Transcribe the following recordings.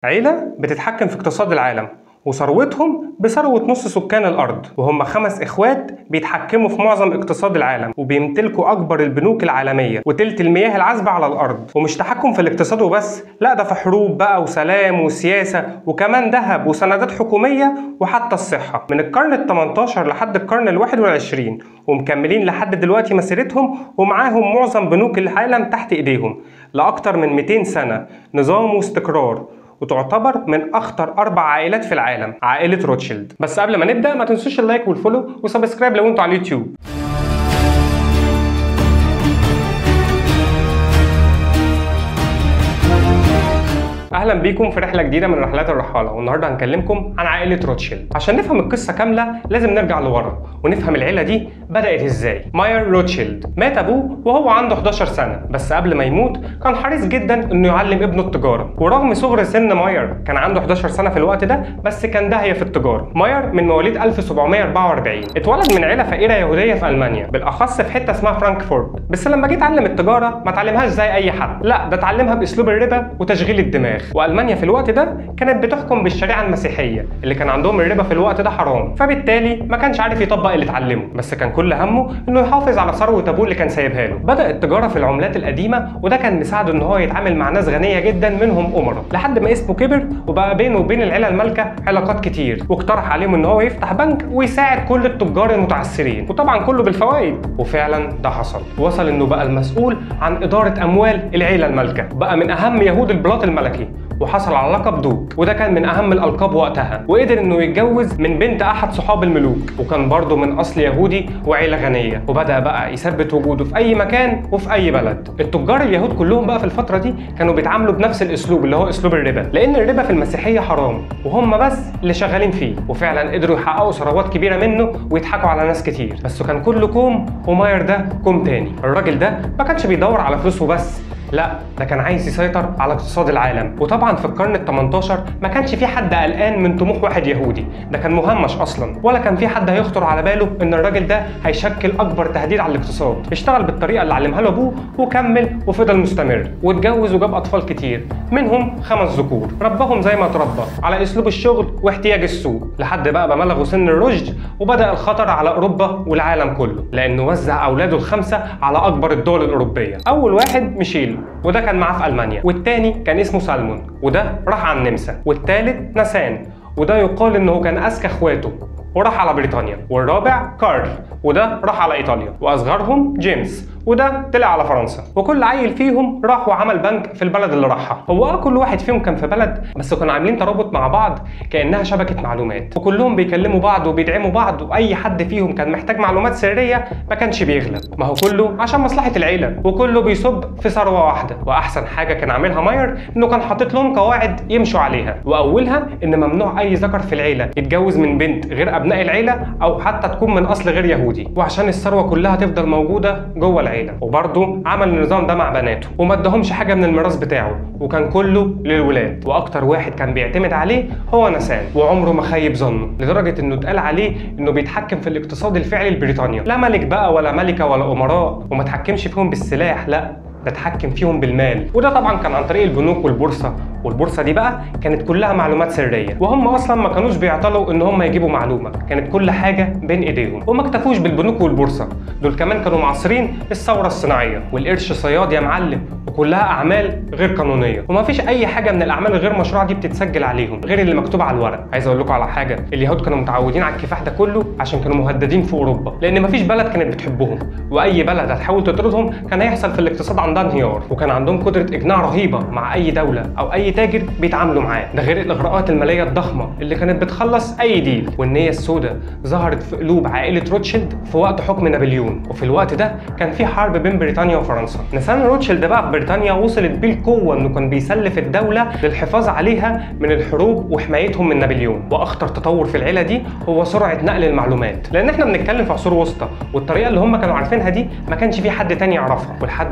عيلة بتتحكم في اقتصاد العالم وثروتهم بثروة نص سكان الأرض وهم خمس إخوات بيتحكموا في معظم اقتصاد العالم وبيمتلكوا أكبر البنوك العالمية وتلت المياه العذبة على الأرض ومش تحكم في الاقتصاد وبس لا ده في حروب بقى وسلام وسياسة وكمان ذهب وسندات حكومية وحتى الصحة من القرن ال 18 لحد القرن ال 21 ومكملين لحد دلوقتي مسيرتهم ومعاهم معظم بنوك العالم تحت إيديهم لأكتر من 200 سنة نظام واستقرار وتعتبر من اخطر اربع عائلات في العالم عائله روتشيلد بس قبل ما نبدا ما تنسوش اللايك والفولو وسبسكرايب لو انتوا على اليوتيوب اهلا بيكم في رحله جديده من رحلات الرحاله والنهارده هنكلمكم عن عائله روتشيلد عشان نفهم القصه كامله لازم نرجع لورا ونفهم العيله دي بدات ازاي ماير روتشيلد مات ابوه وهو عنده 11 سنه بس قبل ما يموت كان حريص جدا انه يعلم ابنه التجاره ورغم صغر سن ماير كان عنده 11 سنه في الوقت ده بس كان داهيه في التجاره ماير من مواليد 1744 اتولد من عيله فقيره يهوديه في المانيا بالاخص في حته اسمها فرانكفورت بس لما جه يتعلم التجاره ما اتعلمهاش زي اي حد لا ده اتعلمها باسلوب الربا وتشغيل الدماغ والمانيا في الوقت ده كانت بتحكم بالشريعه المسيحيه اللي كان عندهم الربا في الوقت ده حرام فبالتالي ما كانش عارف يطبق اللي اتعلمه بس كان كل همه انه يحافظ على ثروه ابوه اللي كان سايبها له بدا التجاره في العملات القديمه وده كان مساعده ان هو يتعامل مع ناس غنيه جدا منهم امراء لحد ما اسمه كبر وبقى بينه وبين العيله المالكه علاقات كتير واقترح عليهم ان هو يفتح بنك ويساعد كل التجار المتعثرين وطبعا كله بالفوائد وفعلا ده حصل وصل انه بقى المسؤول عن اداره اموال العيله المالكه بقى من اهم يهود البلاط الملكي وحصل على لقب دوك وده كان من اهم الالقاب وقتها وقدر انه يتجوز من بنت احد صحاب الملوك وكان برضه من اصل يهودي وعيله غنيه وبدا بقى يثبت وجوده في اي مكان وفي اي بلد التجار اليهود كلهم بقى في الفتره دي كانوا بيتعاملوا بنفس الاسلوب اللي هو اسلوب الربا لان الربا في المسيحيه حرام وهم بس اللي شغالين فيه وفعلا قدروا يحققوا ثروات كبيره منه ويضحكوا على ناس كتير بس كان كله كوم وماير ده كوم تاني الراجل ده ما كانش بيدور على فلوسه بس لا ده كان عايز يسيطر على اقتصاد العالم وطبعا في القرن ال 18 ما كانش في حد قلقان من طموح واحد يهودي ده كان مهمش اصلا ولا كان في حد هيخطر على باله ان الراجل ده هيشكل اكبر تهديد على الاقتصاد اشتغل بالطريقه اللي علمها له ابوه وكمل وفضل مستمر واتجوز وجاب اطفال كتير منهم خمس ذكور ربهم زي ما اتربى على اسلوب الشغل واحتياج السوق لحد بقى ما بلغوا سن الرشد وبدا الخطر على اوروبا والعالم كله لانه وزع اولاده الخمسه على اكبر الدول الاوروبيه اول واحد ميشيل وده كان معاه في المانيا والتاني كان اسمه سالمون وده راح على النمسا والتالت ناسان وده يقال انه كان اذكى اخواته وراح على بريطانيا والرابع كارل وده راح على ايطاليا واصغرهم جيمس وده طلع على فرنسا وكل عيل فيهم راح وعمل بنك في البلد اللي راحها هو اه كل واحد فيهم كان في بلد بس كانوا عاملين ترابط مع بعض كانها شبكه معلومات وكلهم بيكلموا بعض وبيدعموا بعض واي حد فيهم كان محتاج معلومات سريه ما كانش بيغلب ما هو كله عشان مصلحه العيله وكله بيصب في ثروه واحده واحسن حاجه كان عاملها ماير انه كان حاطط لهم قواعد يمشوا عليها واولها ان ممنوع اي ذكر في العيله يتجوز من بنت غير ابناء العيله او حتى تكون من اصل غير يهودي وعشان الثروه كلها تفضل موجوده جوه العيله وبرضه عمل النظام ده مع بناته وما اداهمش حاجه من الميراث بتاعه وكان كله للولاد واكتر واحد كان بيعتمد عليه هو نسان وعمره ما خيب ظنه لدرجه انه اتقال عليه انه بيتحكم في الاقتصاد الفعلي لبريطانيا لا ملك بقى ولا ملكه ولا امراء وما تحكمش فيهم بالسلاح لا ده اتحكم فيهم بالمال وده طبعا كان عن طريق البنوك والبورصه والبورصه دي بقى كانت كلها معلومات سريه وهم اصلا ما كانوش بيعطلوا ان هم يجيبوا معلومه كانت كل حاجه بين ايديهم وما اكتفوش بالبنوك والبورصه دول كمان كانوا معاصرين الثوره الصناعيه والقرش صياد يا معلم وكلها اعمال غير قانونيه وما فيش اي حاجه من الاعمال الغير مشروعه دي بتتسجل عليهم غير اللي مكتوب على الورق عايز اقول لكم على حاجه اليهود كانوا متعودين على الكفاح ده كله عشان كانوا مهددين في اوروبا لان ما فيش بلد كانت بتحبهم واي بلد هتحاول تطردهم كان هيحصل في الاقتصاد عندها انهيار وكان عندهم قدره اجناع رهيبه مع اي دوله او اي تاجر بيتعاملوا معاه ده غير الاغراءات الماليه الضخمه اللي كانت بتخلص اي ديل والنيه السوداء ظهرت في قلوب عائله روتشيلد في وقت حكم نابليون وفي الوقت ده كان في حرب بين بريطانيا وفرنسا نسان روتشيلد بقى في بريطانيا وصلت بيه القوه انه كان بيسلف الدوله للحفاظ عليها من الحروب وحمايتهم من نابليون واخطر تطور في العيله دي هو سرعه نقل المعلومات لان احنا بنتكلم في عصور وسطى والطريقه اللي هم كانوا عارفينها دي ما كانش في حد تاني يعرفها ولحد سنه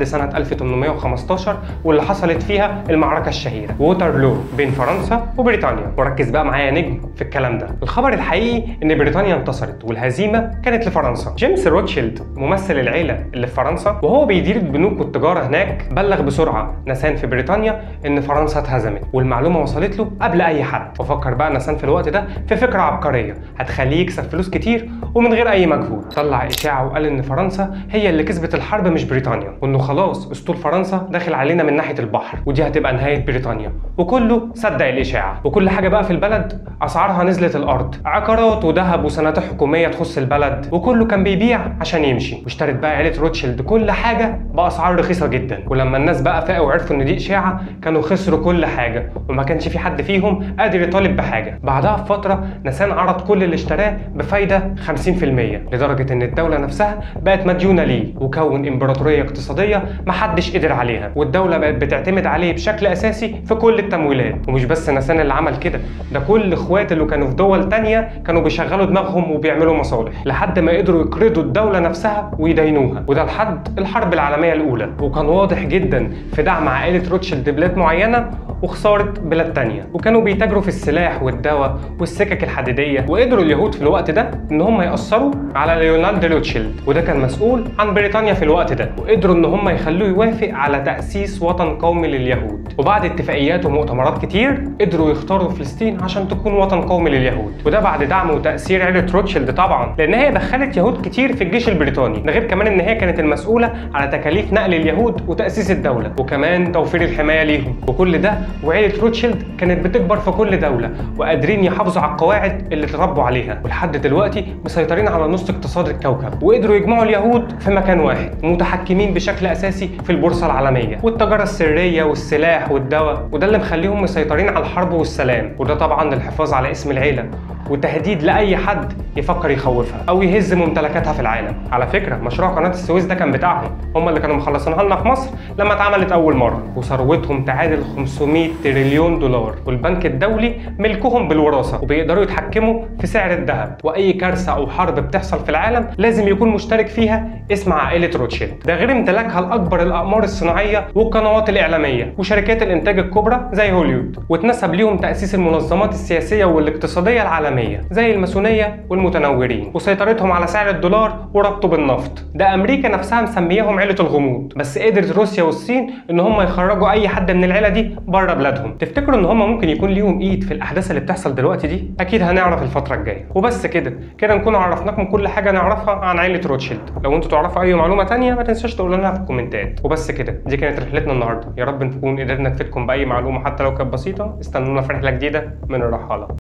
1815 واللي حصلت فيها المعركة الشهيرة ووترلو بين فرنسا وبريطانيا وركز بقى معايا يا نجم في الكلام ده الخبر الحقيقي ان بريطانيا انتصرت والهزيمة كانت لفرنسا جيمس روتشيلد ممثل العيلة اللي في فرنسا وهو بيدير البنوك والتجارة هناك بلغ بسرعة نسان في بريطانيا ان فرنسا اتهزمت والمعلومة وصلت له قبل اي حد وفكر بقى نسان في الوقت ده في فكرة عبقرية هتخليه يكسب فلوس كتير ومن غير اي مجهود طلع اشاعة وقال ان فرنسا هي اللي كسبت الحرب مش بريطانيا وانه خلاص اسطول فرنسا داخل علينا من ناحية البحر ودي هتبقى نهاية بريطانيا وكله صدق الاشاعة وكل حاجة بقى في البلد اسعارها نزلت الارض عقارات وذهب وسندات حكومية تخص البلد وكله كان بيبيع عشان يمشي واشترت بقى عيلة روتشيلد كل حاجة باسعار رخيصة جدا ولما الناس بقى فاقوا وعرفوا ان دي اشاعة كانوا خسروا كل حاجة وما كانش في حد فيهم قادر يطالب بحاجة بعدها بفترة نسان عرض كل اللي اشتراه بفايدة 50% لدرجة ان الدولة نفسها بقت مديونة ليه وكون امبراطورية اقتصادية محدش قدر عليها والدولة بقت بتعتمد عليه بشكل اساسي في كل التمويلات ومش بس نسان اللي عمل كده ده كل اخواته اللي كانوا في دول تانية كانوا بيشغلوا دماغهم وبيعملوا مصالح لحد ما قدروا يقرضوا الدولة نفسها ويدينوها وده لحد الحرب العالمية الأولى وكان واضح جدا في دعم عائلة روتشيلد بلاد معينة وخسارة بلاد تانية وكانوا بيتاجروا في السلاح والدواء والسكك الحديدية وقدروا اليهود في الوقت ده ان هم يأثروا على ليونالد روتشيلد وده كان مسؤول عن بريطانيا في الوقت ده وقدروا ان هم يخلوه يوافق على تأسيس وطن قومي لليهود وبعد اتفاقيات ومؤتمرات كتير قدروا يختاروا فلسطين عشان تكون وطن قومي لليهود وده بعد دعم وتأثير عيلة روتشيلد طبعا لان هي دخلت يهود كتير في الجيش البريطاني ده غير كمان ان هي كانت المسؤولة على تكاليف نقل اليهود وتأسيس الدولة وكمان توفير الحماية ليهم وكل ده وعيلة روتشيلد كانت بتكبر في كل دولة وقادرين يحافظوا على القواعد اللي اتربوا عليها ولحد دلوقتي مسيطرين على نص اقتصاد الكوكب وقدروا يجمعوا اليهود في مكان واحد متحكمين بشكل اساسي في البورصة العالمية والتجارة السرية والسلاح والدواء وده اللي مخليهم مسيطرين على الحرب والسلام وده طبعا للحفاظ على اسم العيلة وتهديد لاي حد يفكر يخوفها او يهز ممتلكاتها في العالم على فكره مشروع قناه السويس ده كان بتاعهم هم اللي كانوا مخلصينها لنا في مصر لما اتعملت اول مره وثروتهم تعادل 500 تريليون دولار والبنك الدولي ملكهم بالوراثه وبيقدروا يتحكموا في سعر الذهب واي كارثه او حرب بتحصل في العالم لازم يكون مشترك فيها اسم عائله روتشيلد ده غير امتلاكها لاكبر الاقمار الصناعيه والقنوات الاعلاميه وشركات الانتاج الكبرى زي هوليوود واتنسب ليهم تاسيس المنظمات السياسيه والاقتصاديه العالميه زي الماسونيه والمتنورين وسيطرتهم على سعر الدولار وربطه بالنفط ده امريكا نفسها مسمياهم عيله الغموض بس قدرت روسيا والصين ان هم يخرجوا اي حد من العيله دي بره بلادهم تفتكروا ان هم ممكن يكون ليهم ايد في الاحداث اللي بتحصل دلوقتي دي اكيد هنعرف الفتره الجايه وبس كده كده نكون عرفناكم كل حاجه نعرفها عن عيله روتشيلد لو انتوا تعرفوا اي معلومه تانية ما تنساش تقولوا لنا في الكومنتات وبس كده دي كانت رحلتنا النهارده يا رب نكون قدرنا نفيدكم باي معلومه حتى لو كانت بسيطه استنونا في رحله جديده من الرحاله